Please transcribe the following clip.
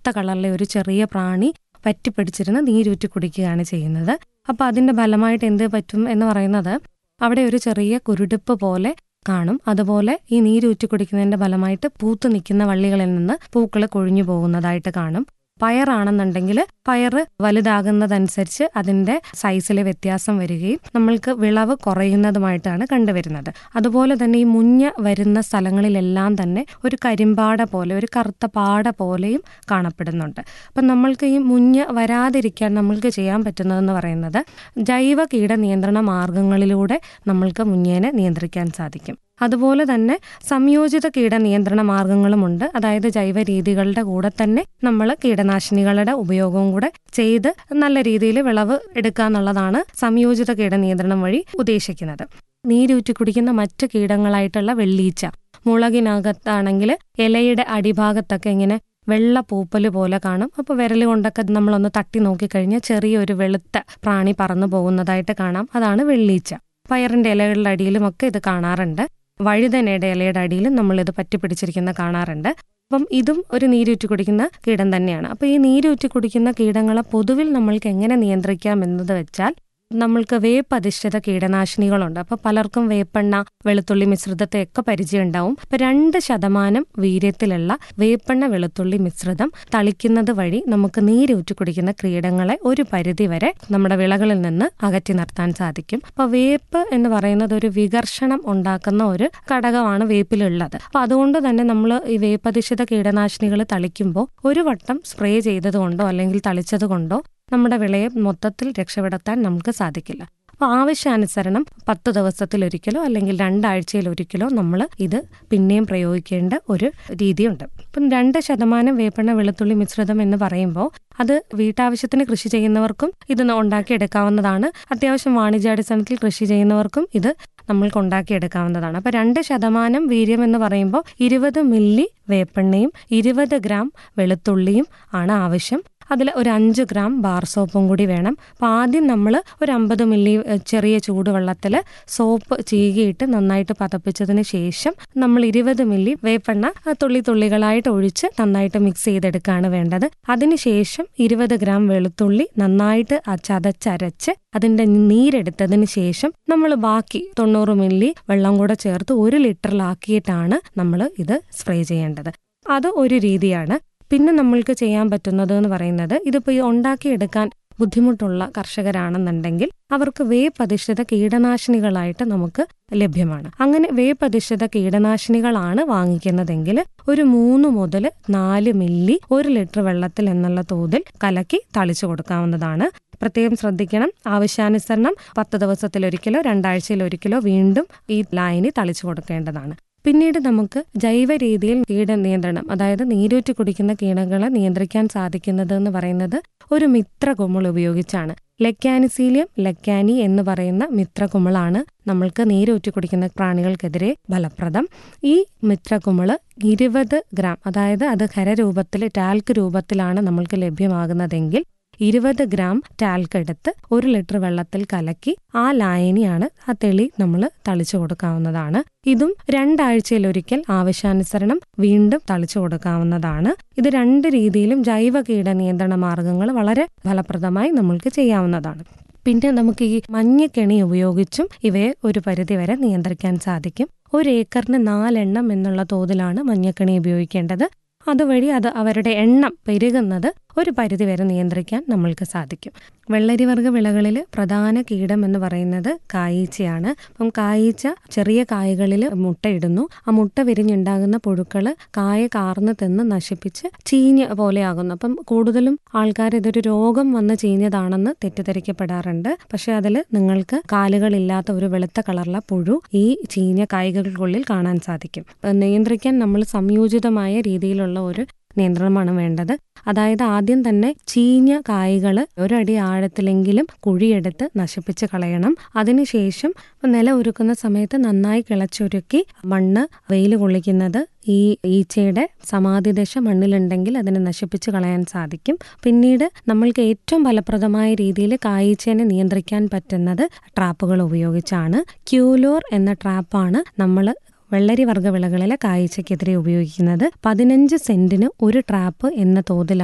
വെളുത്ത കളറിലെ ഒരു ചെറിയ പ്രാണി പറ്റിപ്പിടിച്ചിരുന്ന് നീരൂറ്റി കുടിക്കുകയാണ് ചെയ്യുന്നത് അപ്പോൾ അതിന്റെ ഫലമായിട്ട് എന്ത് പറ്റും എന്ന് പറയുന്നത് അവിടെ ഒരു ചെറിയ കുരുടിപ്പ് പോലെ കാണും അതുപോലെ ഈ നീരൂറ്റി കുടിക്കുന്നതിന്റെ ഫലമായിട്ട് പൂത്തു നിൽക്കുന്ന വള്ളികളിൽ നിന്ന് പൂക്കൾ കൊഴിഞ്ഞു പോകുന്നതായിട്ട് കാണും പയറാണെന്നുണ്ടെങ്കിൽ പയറ് വലുതാകുന്നതനുസരിച്ച് അതിന്റെ സൈസിലെ വ്യത്യാസം വരികയും നമ്മൾക്ക് വിളവ് കുറയുന്നതുമായിട്ടാണ് കണ്ടുവരുന്നത് അതുപോലെ തന്നെ ഈ മുഞ്ഞ വരുന്ന സ്ഥലങ്ങളിലെല്ലാം തന്നെ ഒരു കരിമ്പാട പോലെ ഒരു കറുത്ത പാട പോലെയും കാണപ്പെടുന്നുണ്ട് അപ്പം നമ്മൾക്ക് ഈ മുഞ്ഞ വരാതിരിക്കാൻ നമ്മൾക്ക് ചെയ്യാൻ പറ്റുന്നതെന്ന് പറയുന്നത് ജൈവ കീട നിയന്ത്രണ മാർഗങ്ങളിലൂടെ നമ്മൾക്ക് മുഞ്ഞേനെ നിയന്ത്രിക്കാൻ സാധിക്കും അതുപോലെ തന്നെ സംയോജിത കീട നിയന്ത്രണ മാർഗങ്ങളുമുണ്ട് അതായത് ജൈവ രീതികളുടെ കൂടെ തന്നെ നമ്മൾ കീടനാശിനികളുടെ ഉപയോഗവും കൂടെ ചെയ്ത് നല്ല രീതിയിൽ വിളവ് എടുക്കുക എന്നുള്ളതാണ് സംയോജിത കീട നിയന്ത്രണം വഴി ഉദ്ദേശിക്കുന്നത് നീരൂറ്റി കുടിക്കുന്ന മറ്റ് കീടങ്ങളായിട്ടുള്ള വെള്ളീച്ച മുളകിനകത്താണെങ്കിൽ ഇലയുടെ അടിഭാഗത്തൊക്കെ ഇങ്ങനെ വെള്ള പൂപ്പല് പോലെ കാണും അപ്പോൾ വിരൽ കൊണ്ടൊക്കെ നമ്മളൊന്ന് തട്ടി നോക്കിക്കഴിഞ്ഞാൽ ചെറിയൊരു വെളുത്ത പ്രാണി പറന്നു പോകുന്നതായിട്ട് കാണാം അതാണ് വെള്ളീച്ച പയറിന്റെ ഇലകളുടെ അടിയിലും ഒക്കെ ഇത് കാണാറുണ്ട് വഴുതനയുടെ ഇലയുടെ അടിയിലും നമ്മളിത് പറ്റിപ്പിടിച്ചിരിക്കുന്ന കാണാറുണ്ട് അപ്പം ഇതും ഒരു നീരൂറ്റി കുടിക്കുന്ന കീടം തന്നെയാണ് അപ്പോൾ ഈ നീരൂറ്റി കുടിക്കുന്ന കീടങ്ങളെ പൊതുവിൽ നമ്മൾക്ക് എങ്ങനെ നിയന്ത്രിക്കാം എന്നത് വെച്ചാൽ നമ്മൾക്ക് വേപ്പ് അധിഷ്ഠിത കീടനാശിനികളുണ്ട് അപ്പോൾ പലർക്കും വേപ്പെണ്ണ വെളുത്തുള്ളി മിശ്രിതത്തെയൊക്കെ പരിചയം ഉണ്ടാവും ഇപ്പൊ രണ്ട് ശതമാനം വീര്യത്തിലുള്ള വേപ്പെണ്ണ വെളുത്തുള്ളി മിശ്രിതം തളിക്കുന്നത് വഴി നമുക്ക് നീരൂറ്റി കുടിക്കുന്ന കീടങ്ങളെ ഒരു പരിധി വരെ നമ്മുടെ വിളകളിൽ നിന്ന് അകറ്റി നിർത്താൻ സാധിക്കും അപ്പൊ വേപ്പ് എന്ന് പറയുന്നത് ഒരു വികർഷണം ഉണ്ടാക്കുന്ന ഒരു ഘടകമാണ് വേപ്പിലുള്ളത് അപ്പൊ അതുകൊണ്ട് തന്നെ നമ്മൾ ഈ വേപ്പധിഷ്ഠിത കീടനാശിനികൾ തളിക്കുമ്പോൾ ഒരു വട്ടം സ്പ്രേ ചെയ്തത് കൊണ്ടോ അല്ലെങ്കിൽ തളിച്ചത് കൊണ്ടോ നമ്മുടെ വിളയെ മൊത്തത്തിൽ രക്ഷപ്പെടുത്താൻ നമുക്ക് സാധിക്കില്ല അപ്പോൾ ആവശ്യാനുസരണം പത്ത് ദിവസത്തിലൊരിക്കലോ അല്ലെങ്കിൽ രണ്ടാഴ്ചയിൽ ഒരിക്കലോ നമ്മൾ ഇത് പിന്നെയും പ്രയോഗിക്കേണ്ട ഒരു രീതിയുണ്ട് ഇപ്പം രണ്ട് ശതമാനം വേപ്പെണ്ണ വെളുത്തുള്ളി മിശ്രിതം എന്ന് പറയുമ്പോൾ അത് വീട്ടാവശ്യത്തിന് കൃഷി ചെയ്യുന്നവർക്കും ഇത് ഉണ്ടാക്കിയെടുക്കാവുന്നതാണ് അത്യാവശ്യം വാണിജ്യാടിസ്ഥാനത്തിൽ കൃഷി ചെയ്യുന്നവർക്കും ഇത് നമ്മൾക്ക് ഉണ്ടാക്കിയെടുക്കാവുന്നതാണ് അപ്പോൾ രണ്ട് ശതമാനം വീര്യം എന്ന് പറയുമ്പോൾ ഇരുപത് മില്ലി വേപ്പെണ്ണയും ഇരുപത് ഗ്രാം വെളുത്തുള്ളിയും ആണ് ആവശ്യം അതിൽ ഒരു അഞ്ച് ഗ്രാം ബാർ സോപ്പും കൂടി വേണം അപ്പോൾ ആദ്യം നമ്മൾ ഒരു അമ്പത് മില്ലി ചെറിയ ചൂടുവെള്ളത്തിൽ സോപ്പ് ചീകിയിട്ട് നന്നായിട്ട് പതപ്പിച്ചതിന് ശേഷം നമ്മൾ ഇരുപത് മില്ലി വേപ്പെണ്ണ തുള്ളി തുള്ളികളായിട്ട് ഒഴിച്ച് നന്നായിട്ട് മിക്സ് ചെയ്തെടുക്കുകയാണ് വേണ്ടത് അതിനുശേഷം ഇരുപത് ഗ്രാം വെളുത്തുള്ളി നന്നായിട്ട് ചതച്ചരച്ച് അതിന്റെ നീരെടുത്തതിന് ശേഷം നമ്മൾ ബാക്കി തൊണ്ണൂറ് മില്ലി വെള്ളം കൂടെ ചേർത്ത് ഒരു ലിറ്ററിലാക്കിയിട്ടാണ് നമ്മൾ ഇത് സ്പ്രേ ചെയ്യേണ്ടത് അത് ഒരു രീതിയാണ് പിന്നെ നമ്മൾക്ക് ചെയ്യാൻ പറ്റുന്നത് എന്ന് പറയുന്നത് ഇതിപ്പോൾ ഈ ഉണ്ടാക്കിയെടുക്കാൻ ബുദ്ധിമുട്ടുള്ള കർഷകരാണെന്നുണ്ടെങ്കിൽ അവർക്ക് വേപ്പ് അധിഷ്ഠിത കീടനാശിനികളായിട്ട് നമുക്ക് ലഭ്യമാണ് അങ്ങനെ വേപ്പ് അധിഷ്ഠിത കീടനാശിനികളാണ് വാങ്ങിക്കുന്നതെങ്കിൽ ഒരു മൂന്ന് മുതൽ നാല് മില്ലി ഒരു ലിറ്റർ വെള്ളത്തിൽ എന്നുള്ള തോതിൽ കലക്കി തളിച്ചു കൊടുക്കാവുന്നതാണ് പ്രത്യേകം ശ്രദ്ധിക്കണം ആവശ്യാനുസരണം പത്ത് ദിവസത്തിലൊരിക്കലോ രണ്ടാഴ്ചയിലൊരിക്കലോ വീണ്ടും ഈ ലായനി തളിച്ചു കൊടുക്കേണ്ടതാണ് പിന്നീട് നമുക്ക് ജൈവ രീതിയിൽ കീട നിയന്ത്രണം അതായത് നീരൂറ്റി കുടിക്കുന്ന കീടങ്ങളെ നിയന്ത്രിക്കാൻ സാധിക്കുന്നത് എന്ന് പറയുന്നത് ഒരു മിത്രകുമിൾ ഉപയോഗിച്ചാണ് ലെക്കാനിസീലിയം ലെക്കാനി എന്ന് പറയുന്ന മിത്രകുമിളാണ് നമ്മൾക്ക് നീരൂറ്റി കുടിക്കുന്ന പ്രാണികൾക്കെതിരെ ഫലപ്രദം ഈ മിത്രകുമിള് ഇരുപത് ഗ്രാം അതായത് അത് ഖരരൂപത്തിൽ ടാൽക്ക് രൂപത്തിലാണ് നമ്മൾക്ക് ലഭ്യമാകുന്നതെങ്കിൽ ഇരുപത് ഗ്രാം ടാൽക്ക് എടുത്ത് ഒരു ലിറ്റർ വെള്ളത്തിൽ കലക്കി ആ ലായനിയാണ് ആ തെളി നമ്മൾ തളിച്ചു കൊടുക്കാവുന്നതാണ് ഇതും രണ്ടാഴ്ചയിലൊരിക്കൽ ആവശ്യാനുസരണം വീണ്ടും തളിച്ചു കൊടുക്കാവുന്നതാണ് ഇത് രണ്ട് രീതിയിലും ജൈവ കീട നിയന്ത്രണ മാർഗങ്ങൾ വളരെ ഫലപ്രദമായി നമ്മൾക്ക് ചെയ്യാവുന്നതാണ് പിന്നെ നമുക്ക് ഈ മഞ്ഞക്കെണി ഉപയോഗിച്ചും ഇവയെ ഒരു പരിധിവരെ നിയന്ത്രിക്കാൻ സാധിക്കും ഒരു ഏക്കറിന് നാലെണ്ണം എന്നുള്ള തോതിലാണ് മഞ്ഞക്കെണി ഉപയോഗിക്കേണ്ടത് അതുവഴി അത് അവരുടെ എണ്ണം പെരുകുന്നത് ഒരു പരിധിവരെ നിയന്ത്രിക്കാൻ നമ്മൾക്ക് സാധിക്കും വെള്ളരിവർഗ വിളകളിൽ പ്രധാന കീടം എന്ന് പറയുന്നത് കായീച്ചയാണ് അപ്പം കായീച്ച ചെറിയ കായകളിൽ മുട്ടയിടുന്നു ആ മുട്ട വിരിഞ്ഞുണ്ടാകുന്ന പുഴുക്കൾ കായ കാർന്ന് തിന്ന് നശിപ്പിച്ച് ചീഞ്ഞ പോലെയാകുന്നു അപ്പം കൂടുതലും ആൾക്കാർ ഇതൊരു രോഗം വന്ന് ചീഞ്ഞതാണെന്ന് തെറ്റിദ്ധരിക്കപ്പെടാറുണ്ട് പക്ഷെ അതിൽ നിങ്ങൾക്ക് കാലുകളില്ലാത്ത ഒരു വെളുത്ത കളറിലെ പുഴു ഈ ചീഞ്ഞ കായ്കൾക്കുള്ളിൽ കാണാൻ സാധിക്കും നിയന്ത്രിക്കാൻ നമ്മൾ സംയോജിതമായ രീതിയിലുള്ള ഒരു നിയന്ത്രണമാണ് വേണ്ടത് അതായത് ആദ്യം തന്നെ ചീഞ്ഞ കായ്കൾ ഒരടി ആഴത്തിലെങ്കിലും കുഴിയെടുത്ത് നശിപ്പിച്ച് കളയണം അതിനുശേഷം നില ഒരുക്കുന്ന സമയത്ത് നന്നായി കിളച്ചൊരുക്കി മണ്ണ് വെയിൽ കൊള്ളിക്കുന്നത് ഈ ഈച്ചയുടെ സമാധിദശ മണ്ണിലുണ്ടെങ്കിൽ അതിനെ നശിപ്പിച്ച് കളയാൻ സാധിക്കും പിന്നീട് നമ്മൾക്ക് ഏറ്റവും ഫലപ്രദമായ രീതിയിൽ കായീച്ചേനെ നിയന്ത്രിക്കാൻ പറ്റുന്നത് ട്രാപ്പുകൾ ഉപയോഗിച്ചാണ് ക്യൂലോർ എന്ന ട്രാപ്പാണ് നമ്മൾ വെള്ളരി വർഗ്ഗ വിളകളിലെ കാഴ്ചയ്ക്കെതിരെ ഉപയോഗിക്കുന്നത് പതിനഞ്ച് സെന്റിന് ഒരു ട്രാപ്പ് എന്ന തോതിലാണ്